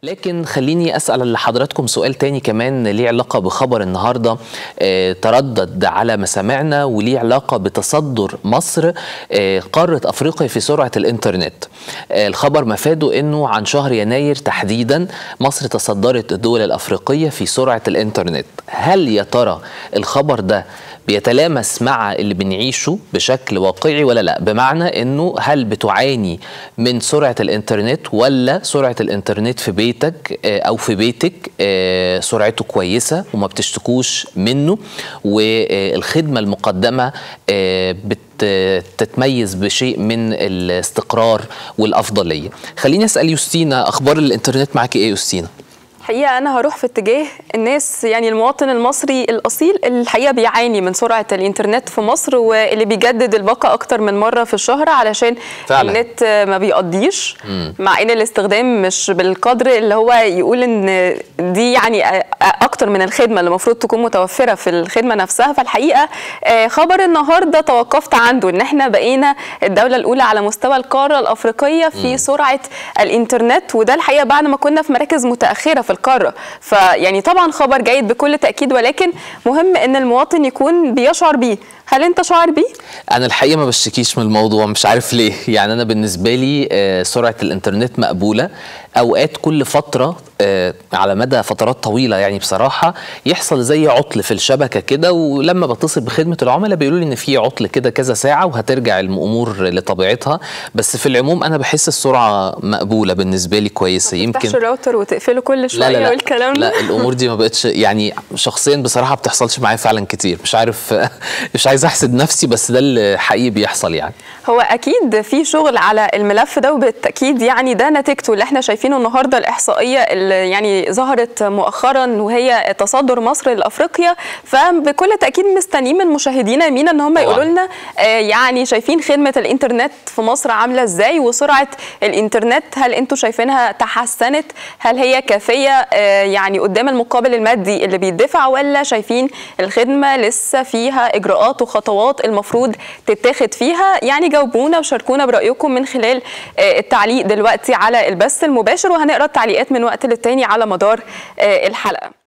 لكن خليني اسال لحضراتكم سؤال تاني كمان ليه علاقه بخبر النهارده آه، تردد على مسامعنا وليه علاقه بتصدر مصر آه، قاره افريقيا في سرعه الانترنت. آه، الخبر مفاده انه عن شهر يناير تحديدا مصر تصدرت الدول الافريقيه في سرعه الانترنت. هل يا ترى الخبر ده بيتلامس مع اللي بنعيشه بشكل واقعي ولا لا بمعنى انه هل بتعاني من سرعه الانترنت ولا سرعه الانترنت في بيتك آه، او في بيتك آه، سرعته كويسه وما بتشتكوش منه والخدمه المقدمه آه، بتتميز بشيء من الاستقرار والافضليه خليني اسال يوستينا اخبار الانترنت معاكي ايه يوستينا الحقيقه انا هروح في اتجاه الناس يعني المواطن المصري الاصيل الحقيقه بيعاني من سرعه الانترنت في مصر واللي بيجدد الباقه اكتر من مره في الشهر علشان فعلا. النت ما بيقضيش مع ان الاستخدام مش بالقدر اللي هو يقول ان دي يعني اكتر من الخدمه اللي المفروض تكون متوفره في الخدمه نفسها فالحقيقه آه، خبر النهارده توقفت عنده ان احنا بقينا الدوله الاولى على مستوى القاره الافريقيه في سرعه الانترنت وده الحقيقه بعد ما كنا في مراكز متاخره في القاره فيعني طبعا خبر جيد بكل تاكيد ولكن مهم ان المواطن يكون بيشعر بيه هل انت شعر بيه انا الحقيقه ما بشتكيش من الموضوع مش عارف ليه يعني انا بالنسبه لي آه، سرعه الانترنت مقبوله اوقات كل فتره آه، على مدى فترات طويله يعني بصراحه يحصل زي عطل في الشبكه كده ولما بتصل بخدمه العملاء بيقولوا لي ان في عطل كده كذا ساعه وهترجع الامور لطبيعتها بس في العموم انا بحس السرعه مقبوله بالنسبه لي كويسه يمكن يمكن الراوتر وتقفله كل شويه لا لا لا والكلام ده لا الامور دي ما بقتش يعني شخصيا بصراحه بتحصلش معايا فعلا كتير مش عارف مش عايز احسد نفسي بس ده اللي حقيقي بيحصل يعني هو اكيد في شغل على الملف ده وبالتاكيد يعني ده نتيجته اللي احنا شايفينه النهارده الاحصائيه اللي يعني ظهرت مؤخرا وهي تصدر مصر لافريقيا فبكل تاكيد مستنيين من مشاهدينا مينا ان هم طبعاً. يقولوا لنا آه، يعني شايفين خدمه الانترنت في مصر عامله ازاي وسرعه الانترنت هل انتم شايفينها تحسنت هل هي كافيه آه، يعني قدام المقابل المادي اللي بيدفع ولا شايفين الخدمه لسه فيها اجراءات وخطوات المفروض تتاخد فيها يعني جاوبونا وشاركونا برايكم من خلال آه، التعليق دلوقتي على البث المباشر وهنقرا التعليقات من وقت للتاني على مدار آه، الحلقه